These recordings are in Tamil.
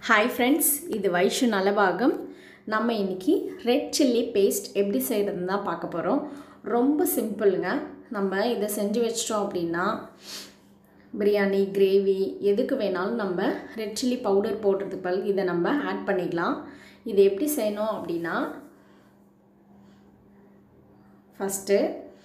ஹாய் ஃப்ரெண்ட்ஸ் இது வைஷு நலபாகம் நம்ம இன்னைக்கு ரெட் சில்லி பேஸ்ட் எப்படி செய்கிறதுன்னு தான் பார்க்க போகிறோம் ரொம்ப சிம்பிளுங்க நம்ம இதை செஞ்சு வச்சிட்டோம் அப்படின்னா பிரியாணி கிரேவி எதுக்கு வேணாலும் நம்ம ரெட் சில்லி பவுடர் போடுறதுக்கு பதில் இதை நம்ம ஆட் பண்ணிக்கலாம் இது எப்படி செய்யணும் அப்படின்னா ஃபஸ்ட்டு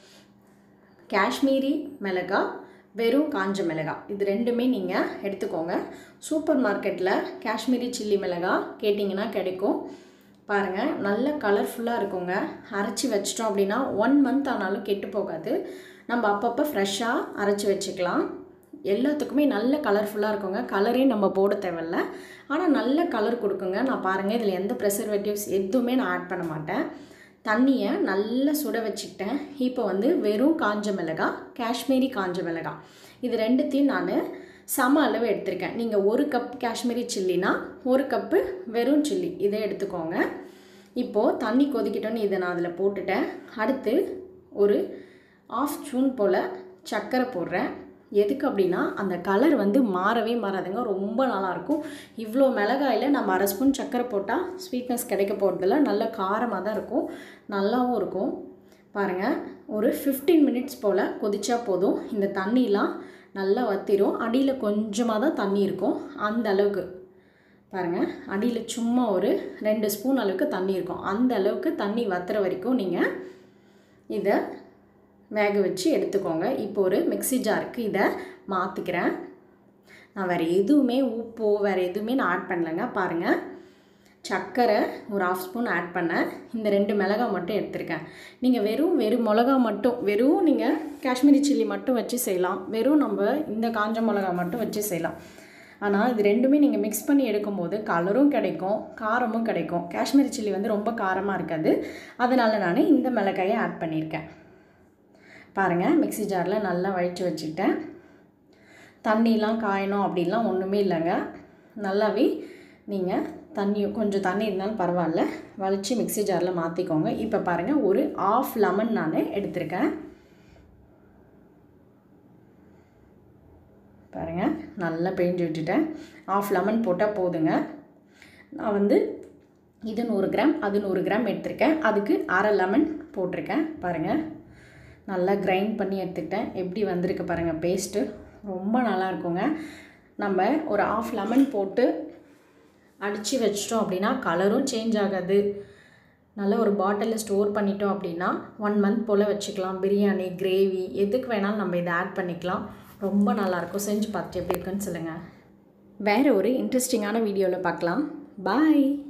காஷ்மீரி மிளகா வெறும் காஞ்ச மிளகா இது ரெண்டுமே நீங்கள் எடுத்துக்கோங்க சூப்பர் மார்க்கெட்டில் காஷ்மீரி சில்லி மிளகா கேட்டிங்கன்னா கிடைக்கும் பாருங்கள் நல்ல கலர்ஃபுல்லாக இருக்குங்க அரைச்சி வச்சிட்டோம் அப்படின்னா ஒன் மந்த் ஆனாலும் கெட்டு போகாது நம்ம அப்பப்போ ஃப்ரெஷ்ஷாக அரைச்சி வச்சுக்கலாம் எல்லாத்துக்குமே நல்ல கலர்ஃபுல்லாக இருக்குங்க கலரே நம்ம போட தேவையில்ல ஆனால் நல்ல கலர் கொடுக்குங்க நான் பாருங்கள் இதில் எந்த ப்ரெசர்வேட்டிவ்ஸ் எதுவுமே நான் ஆட் பண்ண மாட்டேன் தண்ணியை நல்லா சுட வச்சுக்கிட்டேன் இப்போ வந்து வெறும் காஞ்ச மிளகா காஷ்மீரி காஞ்ச மிளகா இது ரெண்டுத்தையும் நான் சம அளவு எடுத்திருக்கேன் நீங்கள் ஒரு கப் காஷ்மீரி சில்லினா ஒரு கப்பு வெறும் சில்லி இதை எடுத்துக்கோங்க இப்போது தண்ணி கொதிக்கிட்டோன்னு இதை நான் அதில் போட்டுட்டேன் அடுத்து ஒரு ஆஃப் ஸ்பூன் போல் சர்க்கரை போடுறேன் எதுக்கு அப்படின்னா அந்த கலர் வந்து மாறவே மாறாதுங்க ரொம்ப நல்லாயிருக்கும் இவ்வளோ மிளகாயில் நம்ம அரை ஸ்பூன் சர்க்கரை போட்டால் ஸ்வீட்னஸ் கிடைக்க போகிறதில்ல நல்ல காரமாக தான் இருக்கும் நல்லாவும் இருக்கும் பாருங்கள் ஒரு ஃபிஃப்டீன் மினிட்ஸ் போல் கொதிச்சா போதும் இந்த தண்ணிலாம் நல்லா வத்திரும் அடியில் கொஞ்சமாக தான் தண்ணி இருக்கும் அந்த அளவுக்கு பாருங்கள் அடியில் சும்மா ஒரு ரெண்டு ஸ்பூன் அளவுக்கு தண்ணி இருக்கும் அந்த அளவுக்கு தண்ணி வத்துற வரைக்கும் நீங்கள் இதை வேக வச்சு எடுத்துக்கோங்க இப்போ ஒரு மிக்ஸி ஜாருக்கு இதை மாற்றிக்கிறேன் நான் வேறு எதுவுமே உப்போ வேறு எதுவுமே நான் ஆட் பண்ணலைங்க பாருங்கள் சர்க்கரை ஒரு ஆஃப் ஸ்பூன் ஆட் பண்ணேன் இந்த ரெண்டு மிளகா மட்டும் எடுத்திருக்கேன் நீங்கள் வெறும் வெறும் மிளகா மட்டும் வெறும் நீங்கள் காஷ்மீரி சில்லி மட்டும் வச்சு செய்யலாம் வெறும் நம்ம இந்த காஞ்ச மிளகா மட்டும் வச்சு செய்யலாம் ஆனால் இது ரெண்டுமே நீங்கள் மிக்ஸ் பண்ணி எடுக்கும்போது கலரும் கிடைக்கும் காரமும் கிடைக்கும் காஷ்மீரி சில்லி வந்து ரொம்ப காரமாக இருக்காது அதனால் நான் இந்த மிளகாயை ஆட் பண்ணியிருக்கேன் பாருங்கள் மிக்ஸி ஜாரில் நல்லா வழித்து வச்சுக்கிட்டேன் தண்ணிலாம் காயணும் அப்படிலாம் ஒன்றுமே இல்லைங்க நல்லாவே நீங்கள் தண்ணி கொஞ்சம் தண்ணி இருந்தாலும் பரவாயில்ல வலித்து மிக்ஸி ஜாரில் மாற்றிக்கோங்க இப்போ பாருங்கள் ஒரு ஆஃப் லெமன் நான் எடுத்திருக்கேன் பாருங்கள் நல்லா பிழிஞ்சு விட்டுட்டேன் ஆஃப் லெமன் போட்டால் போதுங்க நான் வந்து இது நூறு கிராம் அது நூறு கிராம் எடுத்திருக்கேன் அதுக்கு அரை லெமன் போட்டிருக்கேன் பாருங்கள் நல்லா கிரைண்ட் பண்ணி எடுத்துக்கிட்டேன் எப்படி வந்திருக்கு பாருங்கள் பேஸ்ட்டு ரொம்ப நல்லா இருக்குங்க நம்ம ஒரு ஆஃப் லெமன் போட்டு அடித்து வச்சிட்டோம் அப்படின்னா கலரும் சேஞ்ச் ஆகாது நல்ல ஒரு பாட்டிலில் ஸ்டோர் பண்ணிட்டோம் அப்படின்னா ஒன் மந்த் போல் வச்சுக்கலாம் பிரியாணி கிரேவி எதுக்கு வேணாலும் நம்ம இதை ஆட் பண்ணிக்கலாம் ரொம்ப நல்லாயிருக்கும் செஞ்சு பார்த்துட்டு எப்படி இருக்குன்னு சொல்லுங்கள் வேறு ஒரு இன்ட்ரெஸ்டிங்கான வீடியோவில் பார்க்கலாம் பாய்